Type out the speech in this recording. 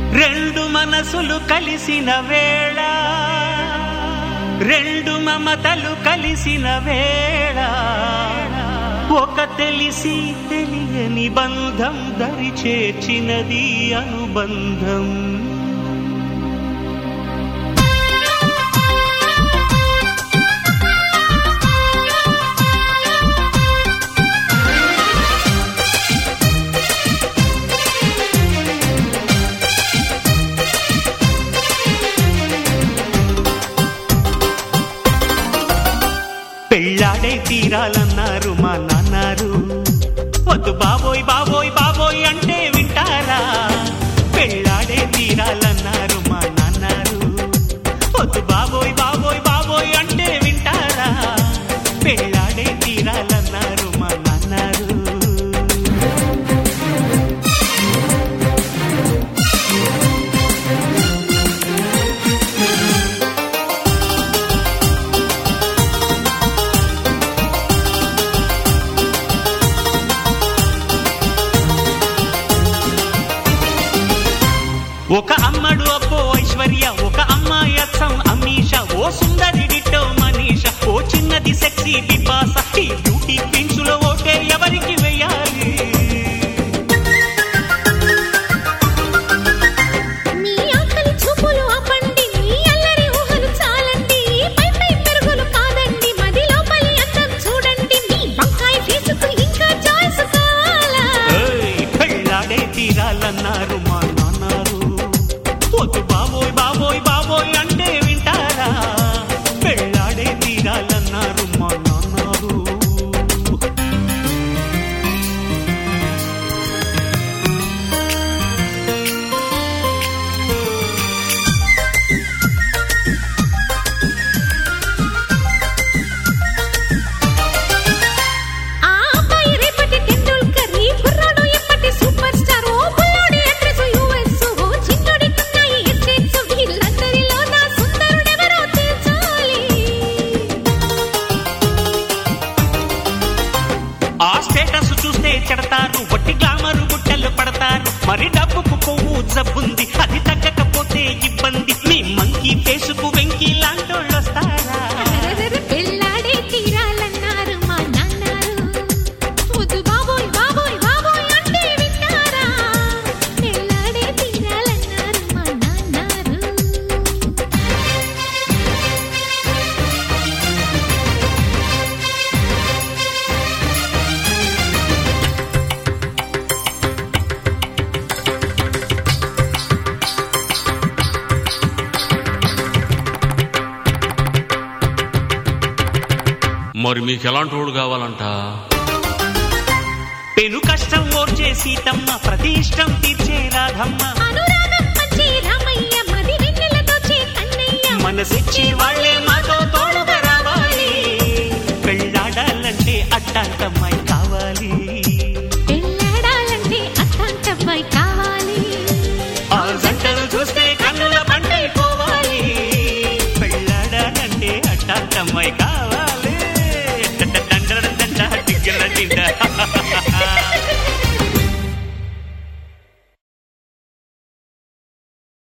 రెండు మనసులు కలిసిన వేళ రెండు మమతలు కలిసిన వేళ ఒక తెలిసి తెలియని బంధం దరి చేర్చినది అనుబంధం పెళ్ళాడే తీరాలన్నారు మా నాన్నారు వద్దు బాబోయ్ బాబోయ్ బాబోయ్ అంటే వింటారా పెళ్ళాడే తీరాలన్నారు మా నాన్నారు వద్దు బాబోయ్ బాబోయ్ బాబోయ్ అంటే వింటారా పెళ్ళాడే తీరాలన్నారు మా నాన్నారు ఒక అమ్మడు అబ్బో ఐశ్వర్య ఒక అమ్మాయి అచ్చం అమీష ఓ సుందరి డిట్టో మనీష ఓ చిన్నది సెక్సీ బిపాస ఈ బ్యూటీ పిన్సులో ఓటే ఎవరికి వేయాలి మీ ఆకలి చూపులు ఆపండి మీ అల్లరి ఊహలు చాలండి పై పై పెరుగులు కాదండి మది లోపలి అందం చూడండి మీ వంకాయ ఫేసుకు ఇంకా చాయిస్ కావాలా ఏయ్, పెళ్ళాడే తీరాలన్నారు మా నాన్నారు వద్దు బాబోయ్ బాబోయ్ బాబోయ్ అంటే వింటారా పెళ్ళాడే తీరాలన్నారు మా నాన్నారు ఆ అబ్బాయి రేపటి టెండూల్కర్ ఈ కుర్రాడు ఎప్పటి సూపర్ స్టార్ ఓ బుల్లోడి అడ్రస్ యుఎస్ ఓ చిన్నోడి కున్నాయి ఎస్టేట్స్ వీళ్ళందరిలో నా సుందరుడెవరో తేల్చాలి ఆ స్టేటస్ చూస్తే చెడతారు వట్టి గ్లామరు గుట్టలు పడతారు మరి డబ్బుకు కొవ్వు జబ్బుంది అది తగ్గకపోతే ఇబ్బంది మీ మంకీ ఫేసుకు వెంకీ లాంటోళ్ళు వస్తారా అరెరెరె పెళ్ళాడే తీరాలన్నారు మా నాన్నారు వద్దు బాబోయ్ బాబోయ్ బాబోయ్ అంటే వింటారా పెళ్ళాడే తీరాలన్నారు మా నాన్నారు మరి మీకు ఎలాంటి వాడు కావాలంట పెను కష్టం ఓర్చే సీతమ్మ ప్రతి ఇష్టం తీర్చే రాధమ్మ అనురాగం పంచే రామయ్య మది వెన్నెలతో చే కన్నయ్య మనసిచ్చి వాళ్ళే మాతో తోడుగా రావాలి పెళ్ళాడాలంటే అట్టాంటమ్మాయి కావాలి పెళ్ళాడాలంటే అట్టాంటబ్బాయి కావాలి ఆ జంటను చూస్తే కన్నుల పంటైపోవాలి పెళ్ళాడాలంటే అట్టాంటమ్మాయి కావాలి